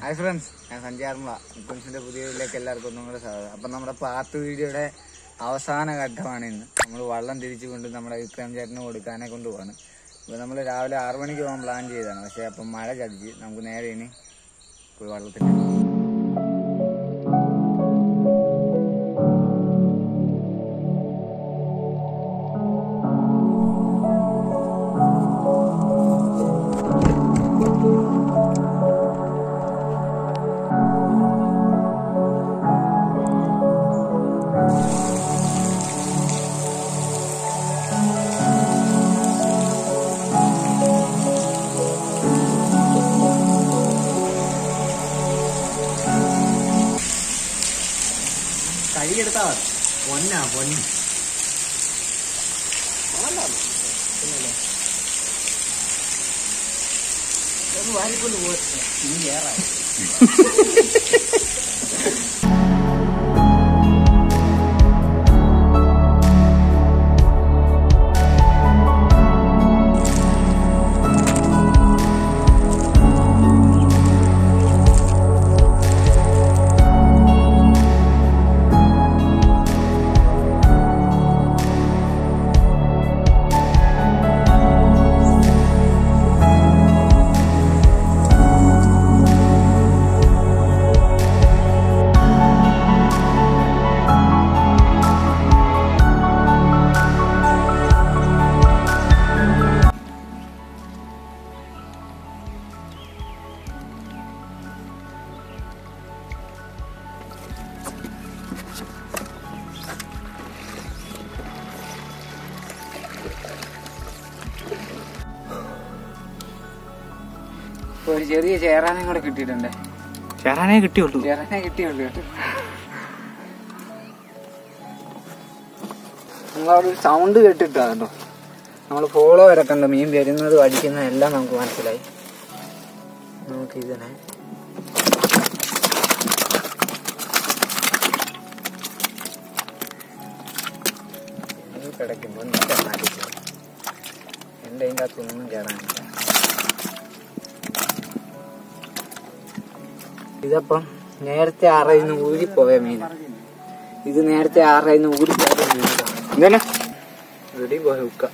Hi friends ഞാൻ സഞ്ചാർമുള മുക്കൻസിന്റെ പുതിയ വീട്ടിലേക്ക് എല്ലാവർക്കും ഒന്നും കൂടെ സ്വാഗതം അപ്പം നമ്മുടെ പാത്ത് വീഡിയോയുടെ അവസാന ഘട്ടമാണ് ഇന്ന് നമ്മൾ വള്ളം തിരിച്ചു കൊണ്ട് നമ്മുടെ വിക്രം ചേട്ടന് കൊടുക്കാനെ കൊണ്ട് പോവാണ് അപ്പോൾ നമ്മൾ രാവിലെ ആറു മണിക്ക് പോകാൻ പ്ലാൻ ചെയ്തതാണ് പക്ഷേ അപ്പം മഴ ചതിച്ച് നമുക്ക് നേരെ ഇനി പോയി വള്ളത്തിൽ കൈയെടുത്താ പൊന്നാ പൊന്ന് വാരിക്കൊണ്ട് പോയി ഇനി ഏറാ ഇപ്പൊ ഒരു ചെറിയ ചേറാനും കൂടെ കിട്ടിയിട്ടുണ്ട് ചേരാനേ കിട്ടിയുള്ളൂ ചേറാനെ കിട്ടിയുള്ളൂ കേട്ടോ നമ്മളവിടെ ഒരു സൗണ്ട് കേട്ടിട്ടാ കേട്ടോ നമ്മൾ ഫോളോ വരക്കണ്ട മീൻ വരുന്നത് അടിക്കുന്നത് എല്ലാം നമുക്ക് മനസ്സിലായി നമുക്ക് ഇതിനെ നീ കിടക്കുമ്പോൾ നീ കണ്ണാടിക്കും എൻ്റെ അതിൻ്റെ അകത്തൊന്നും ചേരാനില്ല ഇതപ്പം നേരത്തെ ആറയിന്ന് ഊരിപ്പോയ മീൻ ഇത് നേരത്തെ ആറയിന്ന് ഊരിപ്പോയ മീൻ എന്തല്ലേ റെഡി പോയ ഉക്ക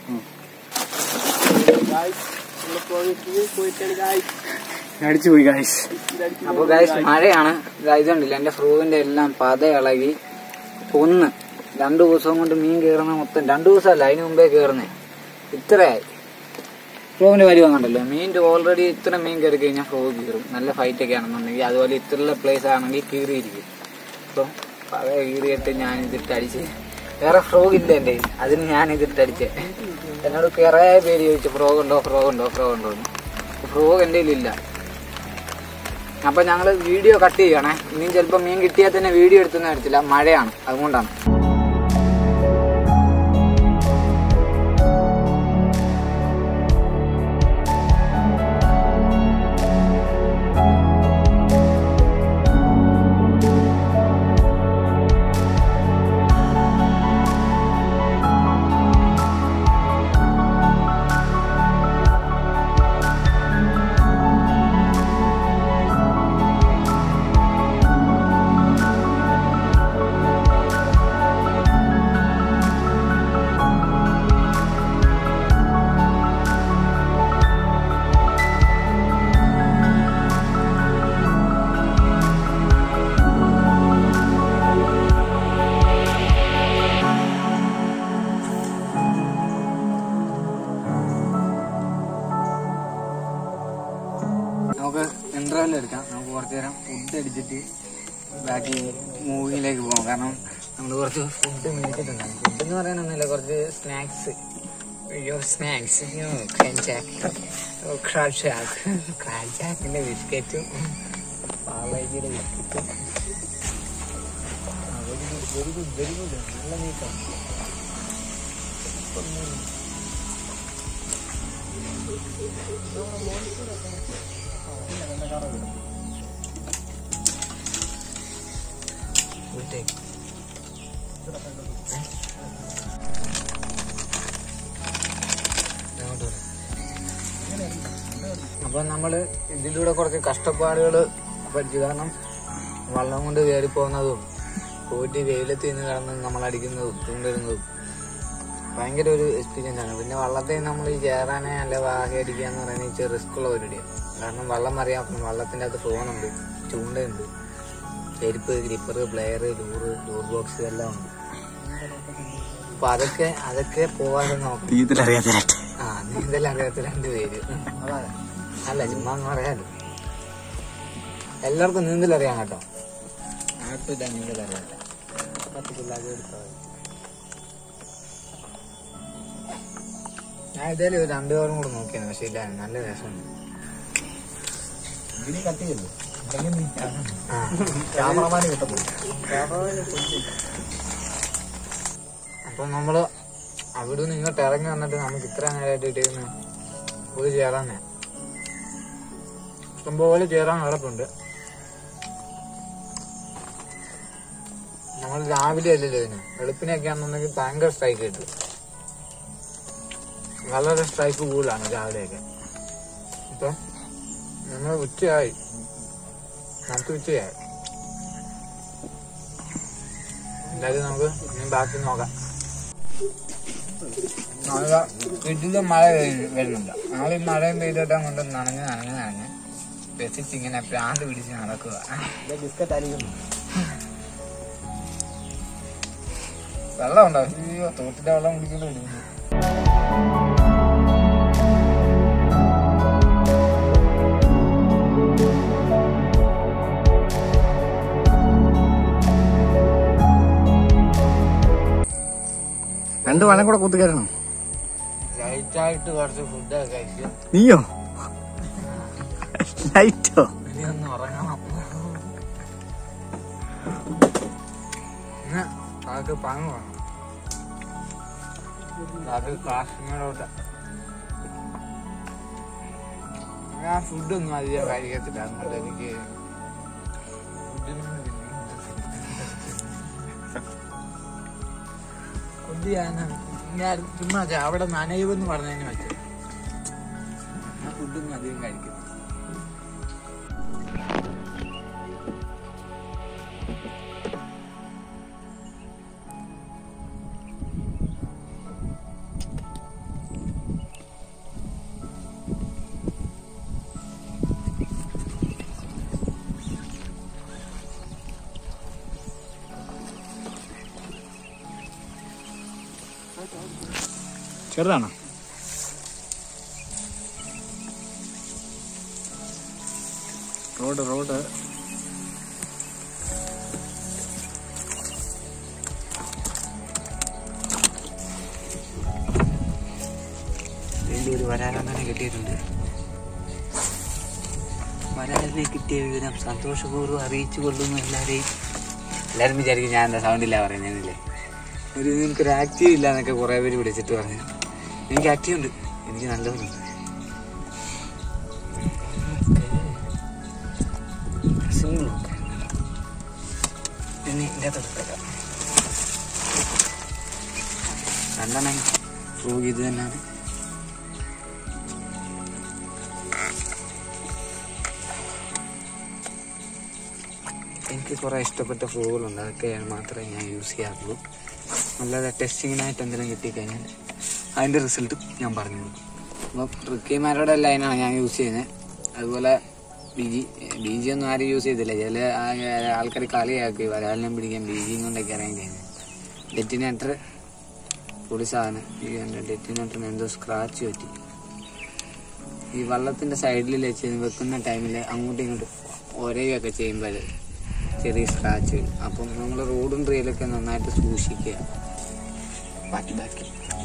അടിച്ചു പോയി ഗായ്സ് അപ്പൊ ഗായ്സ് മഴയാണ് ഗായ്സ് കണ്ടില്ല എന്റെ ഫ്രൂവിന്റെ എല്ലാം പത ഇളകി ഒന്ന് രണ്ടു ദിവസം കൊണ്ട് മീൻ കയറുന്ന മൊത്തം രണ്ടു ദിവസമല്ല അതിന് മുമ്പേ കയറുന്നേ ഇത്രയായി ഫ്രോവിന്റെ കാര്യം കണ്ടല്ലോ മീൻ്റെ ഓൾറെഡി ഇത്ര മീൻ കയറി കഴിഞ്ഞാൽ ഫ്രോ കീറും നല്ല ഫൈറ്റ് ഒക്കെ ആണെന്നുണ്ടെങ്കിൽ അതുപോലെ ഇത്രയുള്ള പ്ലേസ് ആണെങ്കിൽ കീറിയിരിക്കും അപ്പം പത കീറിയിട്ട് ഞാൻ ഇതിട്ട് അടിച്ച് വേറെ ഫ്രോഗ് ഇല്ല എൻ്റെ കയ്യിൽ. അതിന് ഞാൻ ഇതിട്ട് അടിച്ചേ എന്നോട് കുറേ പേര് ചോദിച്ചു ഫ്രോഗ് ഉണ്ടോ ഫ്രോഗ് ഉണ്ടോ ഫ്രോഗ് ഉണ്ടോ എന്ന് ഫ്രോഗ് എൻ്റെ കയ്യിലില്ല അപ്പൊ ഞങ്ങള് വീഡിയോ കട്ട് ചെയ്യണേ ഇനിയും ചിലപ്പോ മീൻ കിട്ടിയാൽ തന്നെ വീഡിയോ എടുത്തൊന്നും വരത്തില്ല മഴയാണ് അതുകൊണ്ടാണ് നമുക്ക് ഇന്റർവെൽ എടുക്കാം നമുക്ക് കുറച്ചു നേരം ഫുഡ് അടിച്ചിട്ട് ബാക്കി മൂവിയിലേക്ക് പോകാം കാരണം നമ്മൾ കുറച്ച് ഫുഡ് മേടിച്ചിട്ടുണ്ട് ഫുഡ് എന്ന് പറയാനൊന്നുമില്ല കുറച്ച് സ്നാക്സ് അയ്യോ സ്നാക്സ് ക്രാജാക്കിന്റെ ബിസ്ക്കറ്റും പാളേജിയുടെ ബിസ്ക്കറ്റും വെരി ഗുഡ് വെരി ഗുഡ് നല്ല നീക്കം Good take. അങ്ങോട്ട് വരാം. അപ്പൊ നമ്മള് ഇതിലൂടെ കുറച്ച് കഷ്ടപ്പാടുകൾ പഠിച്ചു കാരണം വള്ളം കൊണ്ട് കയറി പോകുന്നതും പോയിട്ട് വെയിലത്ത് നിന്ന് കിടന്ന് നമ്മൾ അടിക്കുന്നതും കൊണ്ടുവരുന്നതും ഭയങ്കര ഒരു എക്സ്പീരിയൻസ് ആണ് പിന്നെ വള്ളത്തിൽ നമ്മൾ ഈ ചേറാനെ അല്ല വാഹരിക്കുക എന്ന് പറയുന്നത് ഇച്ചിരി റിസ്ക് ഉള്ള പരിപാടിയാണ് കാരണം വള്ളം അറിയാം വള്ളത്തിന്റെ അകത്ത് ഫോണുണ്ട് ചൂണ്ടയുണ്ട് ചെരുപ്പ് gripper plier lure lure box എല്ലാം ഉണ്ട് അപ്പൊ അതൊക്കെ അതൊക്കെ പോവാതെ നോക്കും ഇതിലറിയാത്തരാട്ടെ ആ നീന്തൽ അറിയാത്ത രണ്ട് പേര് അല്ല ചുമ്മാ എന്ന് പറയാലോ എല്ലാവർക്കും നീന്തൽ അറിയാം കേട്ടോ ആർക്കില്ല നീന്തൽ അറിയാത്ത പത്ത് പിള്ളേർ എടുത്താൽ മതി. ഞാൻ ഇതേലും ഒരു രണ്ടു പേരും കൂടെ നോക്കിയാണ് പക്ഷെ ഇല്ല നല്ല രസമുണ്ട് ഇതിന് കത്തിയല്ലോ ആ ക്യാമറമാന് കിട്ടുന്നു അപ്പൊ നമ്മള് അവിടെ നിന്ന് ഇങ്ങോട്ട് ഇറങ്ങി വന്നിട്ട് നമുക്ക് ഇത്ര നേരമായിട്ട് ഇട്ടിരുന്നു ഒരു ചേറാന്നെ ഇഷ്ടംപോലെ ചേറാൻ കിടപ്പുണ്ട് നമ്മൾ രാവിലെ അല്ലല്ലോ ഇതിന് വെളുപ്പിനൊക്കെ ആണെന്നുണ്ടെങ്കിൽ ഭയങ്കര സ്ട്രൈക്ക് കിട്ടും വളരെ സ്ട്രൈക്ക് കൂടുതലാണ് രാവിലെയൊക്കെ ഇപ്പൊ നമ്മൾ ഉച്ചയായി നമുക്ക് ഉച്ചയായി എന്തായാലും നമുക്ക് ഇനി ബാക്കി നോക്കാം നല്ല വീട്ടിലും മഴ പെയ്യ- വരുന്നുണ്ട് ഞങ്ങൾ ഈ മഴയും പെയ്തിട്ട് കൊണ്ട് നനഞ്ഞ് നനഞ്ഞ് നനഞ്ഞ് രസിച്ച് ഇങ്ങനെ പ്രാന്ത് പിടിച്ച് നടക്കുക ബിസ്ക്കറ്റ് ആയിരിക്കുന്നു വെള്ളം ഉണ്ടോ അയ്യോ തോട്ടിന്റെ വെള്ളം കുടിക്കൊണ്ട് വിടുന്നു രണ്ട് വളം കൂടെ കുത്തിക്കയറണം ലൈറ്റായിട്ട് കുറച്ച് ഫുഡൊക്കെ കഴിച്ച് നീയോ ലൈറ്റോ ഇനി ഒന്ന് ഉറങ്ങണം ഇന്ന് കാക്ക് പങ്ക് വേണം കാക്ക് കാശ്മീരോട്ട് ഞാൻ ഫുഡൊന്നും അധികം കഴിക്കത്തില്ല അതുകൊണ്ട് എനിക്ക് ഫുഡിനോട് ഫുഡ് ഞാൻ ഞാൻ ചുമ്മാ ചെ- അവിടെ നനയുമെന്ന് പറഞ്ഞതിന് വെച്ചു ഞാൻ ഫുഡൊന്നും അധികം കഴിക്കും ചെറുതാണോ റോഡ് റോഡ് വീണ്ടും ഒരു വരാനങ്ങനെ കിട്ടിയിട്ടുണ്ട് വരാനെ കിട്ടിയ വിവരം സന്തോഷപൂർവ്വം അറിയിച്ചു കൊള്ളുന്നു എല്ലാവരെയും എല്ലാവരും വിചാരിക്കും ഞാൻ എന്താ സൗണ്ടില്ല പറയുന്നതില്ലേ ഒരു നിനക്കൊരു ആക്റ്റീവ് ഇല്ല എന്നൊക്കെ കുറെ പേര് വിളിച്ചിട്ട് പറഞ്ഞു എനിക്ക് ആക്റ്റീവ് ഉണ്ട് എനിക്ക് നല്ലതുണ്ട് സിംഗിൾ പിന്നെ ഇതിൻ്റെ അകത്തെടുത്തേക്കാം രണ്ടെണ്ണം ഫ്രൂഗ് ഇത് തന്നെയാണ് എനിക്ക് കുറേ ഇഷ്ടപ്പെട്ട ഫ്രൂകളുണ്ട് അതൊക്കെ മാത്രമേ ഞാൻ യൂസ് ചെയ്യാറുള്ളൂ അല്ലാതെ ടെസ്റ്റിങ്ങിനായിട്ട് എന്തെങ്കിലും കിട്ടിക്കഴിഞ്ഞാൽ അതിൻ്റെ റിസൾട്ട് ഞാൻ പറഞ്ഞു കൊടുക്കും അപ്പോൾ ട്രിക്കിമാരുടെ ലൈനാണ് ഞാൻ യൂസ് ചെയ്യുന്നത് അതുപോലെ ബി ജി ബി ജി ഒന്നും ആരും യൂസ് ചെയ്തില്ല ചില ആൾക്കാർ കളിയാക്കി വരാലിനെ പിടിക്കാൻ ബി ജി കൊണ്ടൊക്കെ ഇറങ്ങി ചെയ്യുന്നത് ഡെറ്റിനേറ്റർ പൊളി സാധനം ഈ ഡെറ്റിനേറ്ററിന് എന്തോ സ്ക്രാച്ച് പറ്റി ഈ വള്ളത്തിന്റെ സൈഡിൽ വെച്ച് വെക്കുന്ന ടൈമിൽ അങ്ങോട്ടും ഇങ്ങോട്ടും ഒരയൊക്കെ ചെയ്യുമ്പോൾ ചെറിയ സ്ക്രാച്ച് വരും അപ്പം നമ്മൾ റോഡും ട്രെയിലൊക്കെ നന്നായിട്ട് സൂക്ഷിക്കുക ബാക്കി ബാക്കി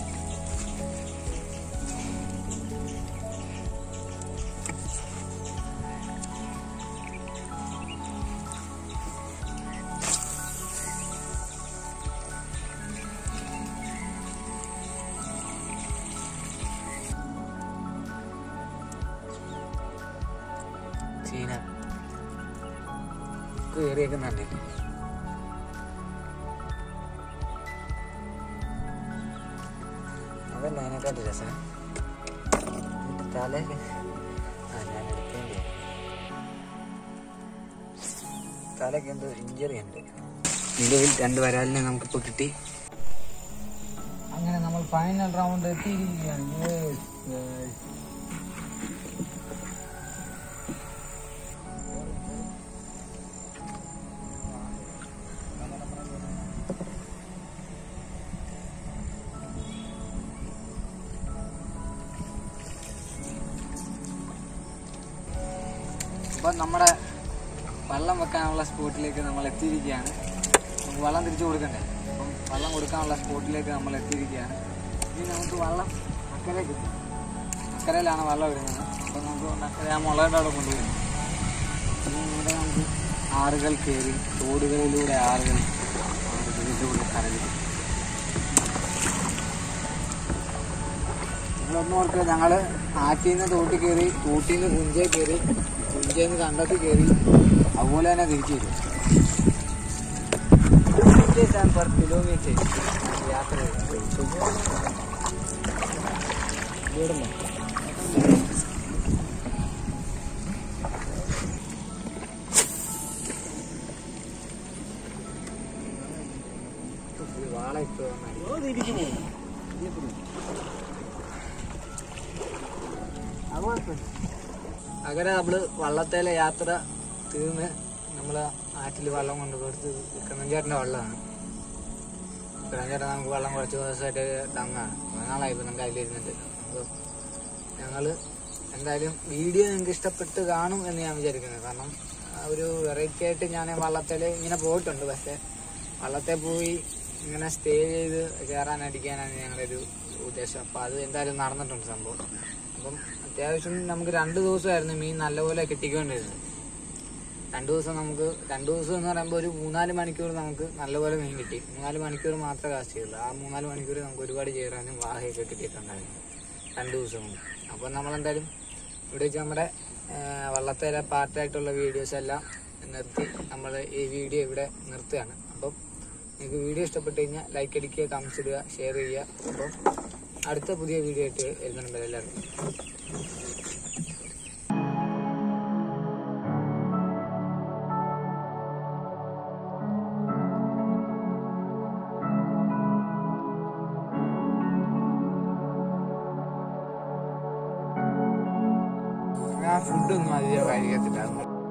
ചീന കയറിയേക്കുന്നുണ്ട് അതല്ല അതിനെക്കാട്ട് രസം തല തലയ്ക്ക് എന്തോ ഇഞ്ചറി ഉണ്ട് നിലവിൽ രണ്ട് വരാലിനെ നമുക്കിപ്പോൾ കിട്ടി അങ്ങനെ നമ്മൾ ഫൈനൽ റൗണ്ട് എത്തിയിരിക്കുകയാണ് Yes, guys. അപ്പൊ നമ്മുടെ വെള്ളം വെക്കാനുള്ള സ്പോട്ടിലേക്ക് നമ്മൾ എത്തിയിരിക്കുകയാണ് നമുക്ക് വെള്ളം തിരിച്ചു കൊടുക്കണ്ടേ അപ്പം വെള്ളം കൊടുക്കാനുള്ള സ്പോട്ടിലേക്ക് നമ്മൾ എത്തിയിരിക്കുകയാണ് ഇനി നമുക്ക് വെള്ളം അക്കരെ കിട്ടും അക്കരയിലാണ് വെള്ളം ഇടുന്നത് അപ്പം നമുക്ക് അക്കരെ ആ മുളയുടെ അവിടെ കൊണ്ടുപോയി ഇനി ഇവിടെ നമുക്ക് ആറുകൾ കയറി തോടുകളിലൂടെ ആറുകൾ ആറുകളിലൂടെ കരയിൽ നിങ്ങളൊന്നും ഓർക്കുക ഞങ്ങള് ആറ്റിൽ നിന്ന് തോട്ടിൽ കയറി തോട്ടിൽ നിന്ന് പുഞ്ചയിൽ കയറി പുഞ്ചയിൽ നിന്ന് കണ്ടത്തിൽ കയറി അതുപോലെ തന്നെ തിരിച്ചു വരും കിലോമീറ്റേഴ്സ് ആൻഡ് പെർ കിലോമീറ്റേഴ്സ് യാത്ര വാള ഇപ്പൊ അങ്ങനെ നമ്മള് വള്ളത്തേലെ യാത്ര തീർന്ന് നമ്മള് ആറ്റിൽ വെള്ളം കൊണ്ട് കൊടുത്ത് കണ്ണഞ്ചേട്ടൻ്റെ വെള്ളമാണ് കണ്ണഞ്ചേട്ടൻ നമുക്ക് വെള്ളം കുറച്ച് ദിവസമായിട്ട് തങ്ങാണ് കുറെ നാളായി ഇപ്പൊ നമുക്ക് അതിലിരുന്നിട്ട് അപ്പൊ ഞങ്ങള് എന്തായാലും വീഡിയോ നിങ്ങൾക്ക് ഇഷ്ടപ്പെട്ട് കാണും എന്ന് ഞാൻ വിചാരിക്കുന്നത് കാരണം ആ ഒരു വെറൈറ്റി ആയിട്ട് ഞാൻ വള്ളത്തിൽ ഇങ്ങനെ പോയിട്ടുണ്ട് പക്ഷെ വള്ളത്തെ പോയി ഇങ്ങനെ സ്റ്റേ ചെയ്ത് കയറാൻ അടിക്കാനാണ് ഞങ്ങളുടെ ഒരു ഉദ്ദേശം അപ്പൊ അത് എന്തായാലും നടന്നിട്ടുണ്ട് സംഭവം അപ്പം അത്യാവശ്യം നമുക്ക് രണ്ട് ദിവസമായിരുന്നു മീൻ നല്ലപോലെ കിട്ടിക്കൊണ്ടിരുന്നത് രണ്ടു ദിവസം നമുക്ക് രണ്ടു ദിവസം എന്ന് പറയുമ്പോൾ ഒരു മൂന്നാല് മണിക്കൂർ നമുക്ക് നല്ലപോലെ മീൻ കിട്ടി മൂന്നാല് മണിക്കൂർ മാത്രമേ കാസ്റ്റ് ചെയ്തുള്ളൂ ആ മൂന്നാല് മണിക്കൂർ നമുക്ക് ഒരുപാട് ചേരാനും വാഹയൊക്കെ കിട്ടിയിട്ടുണ്ടായിരുന്നു രണ്ടു ദിവസം കൊണ്ട് അപ്പോൾ നമ്മളെന്തായാലും ഇവിടെ വെച്ച് നമ്മുടെ ആ, വള്ളത്തേലെ പാർട്ടായിട്ടുള്ള വീഡിയോസ് എല്ലാം നിർത്തി നമ്മൾ ഈ വീഡിയോ ഇവിടെ നിർത്തുകയാണ് അപ്പം നിങ്ങൾക്ക് വീഡിയോ ഇഷ്ടപ്പെട്ട് കഴിഞ്ഞാൽ ലൈക്ക് അടിക്കുക കമൻസ് ഇടുക ഷെയർ ചെയ്യുക അപ്പം അടുത്ത പുതിയ വീഡിയോ ആയിട്ട് വരുന്നുണ്ട് എല്ലാവർക്കും ഞാൻ ഫുഡൊന്നും അധികം കഴിക്കത്തില്ല